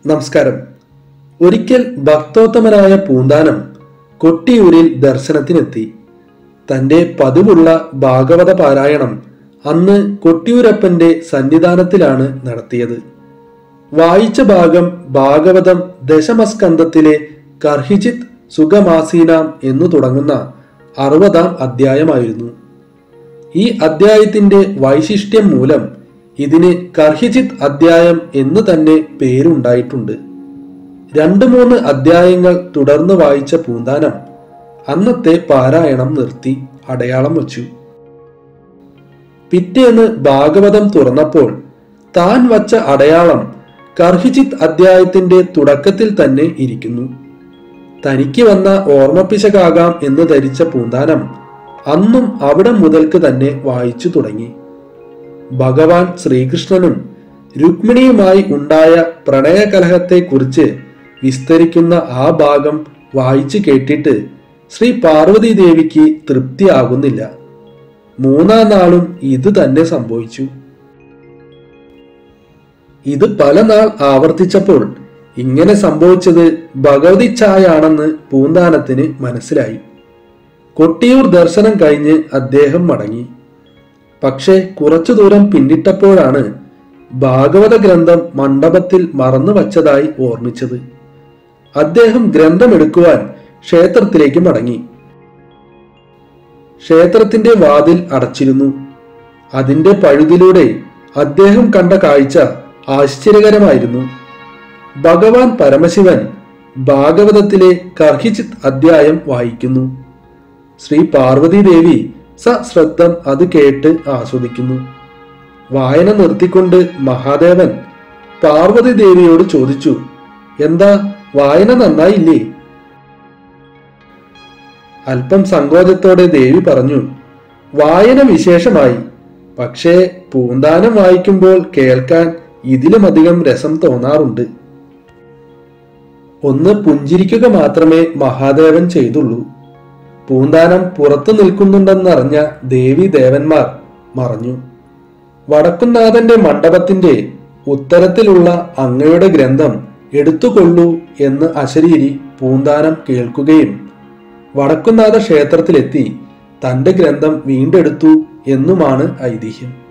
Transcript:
നമസ്കാരം ഒരിക്കൽ ഭക്തോത്തമനായ പൂന്താനം കൊട്ടിയൂരിൽ ദർശനത്തിനെത്തി തന്റെ പതിവുള്ള ഭാഗവത പാരായണം അന്ന് കൊട്ടിയൂരപ്പന്റെ സന്നിധാനത്തിലാണ് നടത്തിയത് വായിച്ച ഭാഗം ഭാഗവതം ദശമസ്കന്ധത്തിലെ കർഹിജിത് സുഖമാസീനാം എന്നു തുടങ്ങുന്ന അറുപതാം അധ്യായമായിരുന്നു ഈ അധ്യായത്തിന്റെ വൈശിഷ്ട്യം മൂലം ഇതിന് കർഹിജിത് അധ്യായം എന്ന് തന്നെ പേരുണ്ടായിട്ടുണ്ട് രണ്ടു മൂന്ന് അധ്യായങ്ങൾ തുടർന്ന് വായിച്ച പൂന്താനം അന്നത്തെ പാരായണം നിർത്തി അടയാളം വച്ചു പിറ്റേന്ന് ഭാഗവതം തുറന്നപ്പോൾ താൻ വച്ച അടയാളം കർഹിജിത് അധ്യായത്തിന്റെ തുടക്കത്തിൽ തന്നെ ഇരിക്കുന്നു തനിക്ക് വന്ന ഓർമ്മപ്പിശകാകാം എന്ന് ധരിച്ച പൂന്താനം അന്നും അവിടെ മുതൽക്ക് തന്നെ വായിച്ചു തുടങ്ങി ഭഗവാൻ ശ്രീകൃഷ്ണനും രുക്മിണിയുമായി ഉണ്ടായ പ്രണയകലഹത്തെക്കുറിച്ച് വിസ്തരിക്കുന്ന ആ ഭാഗം വായിച്ചു കേട്ടിട്ട് ശ്രീ പാർവതി ദേവിക്ക് തൃപ്തിയാകുന്നില്ല മൂന്നാം നാളും ഇത് തന്നെ സംഭവിച്ചു ഇത് പല നാൾ ആവർത്തിച്ചപ്പോൾ ഇങ്ങനെ സംഭവിച്ചത് ഭഗവതിച്ഛായാണെന്ന് പൂന്താനത്തിന് മനസ്സിലായി കൊട്ടിയൂർ ദർശനം കഴിഞ്ഞ് അദ്ദേഹം മടങ്ങി പക്ഷേ കുറച്ചു ദൂരം പിന്നിട്ടപ്പോഴാണ് ഭാഗവത ഗ്രന്ഥം മണ്ഡപത്തിൽ മറന്നു വച്ചതായി ഓർമ്മിച്ചത് അദ്ദേഹം ഗ്രന്ഥം എടുക്കുവാൻ ക്ഷേത്രത്തിലേക്ക് മടങ്ങി ക്ഷേത്രത്തിന്റെ വാതിൽ അടച്ചിരുന്നു അതിന്റെ പഴുതിലൂടെ അദ്ദേഹം കണ്ട കാഴ്ച ആശ്ചര്യകരമായിരുന്നു ഭഗവാൻ പരമശിവൻ ഭാഗവതത്തിലെ കർഹിജിത് അധ്യായം വായിക്കുന്നു ശ്രീ പാർവതി ദേവി സശ്രദ്ധം അത് കേട്ട് ആസ്വദിക്കുന്നു വായന നിർത്തിക്കൊണ്ട് മഹാദേവൻ പാർവതി ദേവിയോട് ചോദിച്ചു എന്താ വായന നന്നായില്ലേ അല്പം സങ്കോചത്തോടെ ദേവി പറഞ്ഞു വായന വിശേഷമായി പക്ഷേ പൂന്താനം വായിക്കുമ്പോൾ കേൾക്കാൻ ഇതിലുമധികം രസം തോന്നാറുണ്ട് ഒന്ന് പുഞ്ചിരിക്കുക മാത്രമേ മഹാദേവൻ ചെയ്തുള്ളൂ പൂന്താനം പുറത്തു നിൽക്കുന്നുണ്ടെന്നറിഞ്ഞ ദേവി ദേവന്മാർ മറഞ്ഞു വടക്കുന്നാഥന്റെ മണ്ഡപത്തിന്റെ ഉത്തരത്തിലുള്ള അങ്ങയുടെ ഗ്രന്ഥം എടുത്തുകൊള്ളൂ എന്ന് അശരീരി പൂന്താനം കേൾക്കുകയും വടക്കുന്നാഥ ക്ഷേത്രത്തിലെത്തി തന്റെ ഗ്രന്ഥം വീണ്ടെടുത്തു എന്നുമാണ് ഐതിഹ്യം